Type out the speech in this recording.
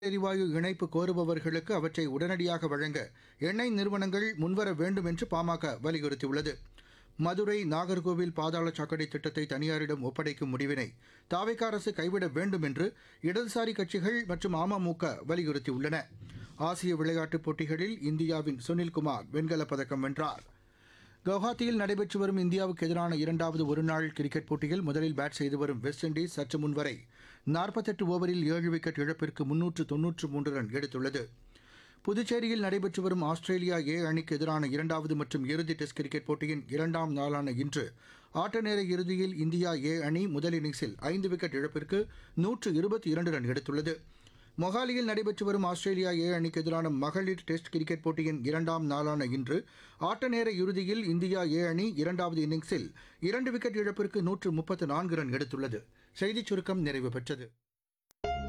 எரிவாயு இணைப்பு கோருபவர்களுக்கு அவற்றை உடனடியாக வழங்க எண்ணெய் நிறுவனங்கள் முன்வர வேண்டும் என்று பாமக வலியுறுத்தியுள்ளது மதுரை நாகர்கோவில் பாதாள சாக்கடை திட்டத்தை தனியாரிடம் ஒப்படைக்கும் முடிவினை தாவேக அரசு கைவிட வேண்டும் என்று இடதுசாரி கட்சிகள் மற்றும் அமமுக வலியுறுத்தியுள்ளன ஆசிய விளையாட்டுப் போட்டிகளில் இந்தியாவின் சுனில்குமார் வெண்கலப் பதக்கம் வென்றார் கவுஹாத்தியில் நடைபெற்று வரும் இந்தியாவுக்கு எதிரான இரண்டாவது ஒருநாள் கிரிக்கெட் போட்டியில் முதலில் பேட் செய்து வரும் வெஸ்ட் இண்டீஸ் சற்று முன்வரை நாற்பத்தெட்டு ஓவரில் ஏழு விக்கெட் இழப்பிற்கு முன்னூற்று தொன்னூற்று மூன்று ரன் எடுத்துள்ளது புதுச்சேரியில் நடைபெற்று வரும் ஆஸ்திரேலியா ஏ அணிக்கு எதிரான இரண்டாவது மற்றும் இறுதி டெஸ்ட் கிரிக்கெட் போட்டியின் இரண்டாம் நாளான இன்று ஆட்ட நேர இறுதியில் இந்தியா ஏ அணி முதல் இன்னிங்ஸில் ஐந்து விக்கெட் இழப்பிற்கு நூற்று இருபத்தி இரண்டு ரன் எடுத்துள்ளது மொஹாலியில் நடைபெற்று வரும் ஆஸ்திரேலியா ஏ அணிக்கு எதிரான மகளிர் டெஸ்ட் கிரிக்கெட் போட்டியின் இரண்டாம் நாளான இன்று ஆட்ட நேர இறுதியில் இந்தியா ஏ அணி இரண்டாவது இன்னிங்ஸில் இரண்டு விக்கெட் இழப்பிற்கு நூற்று முப்பத்து நான்கு ரன் எடுத்துள்ளது செய்திச் சுருக்கம் நிறைவு பெற்றது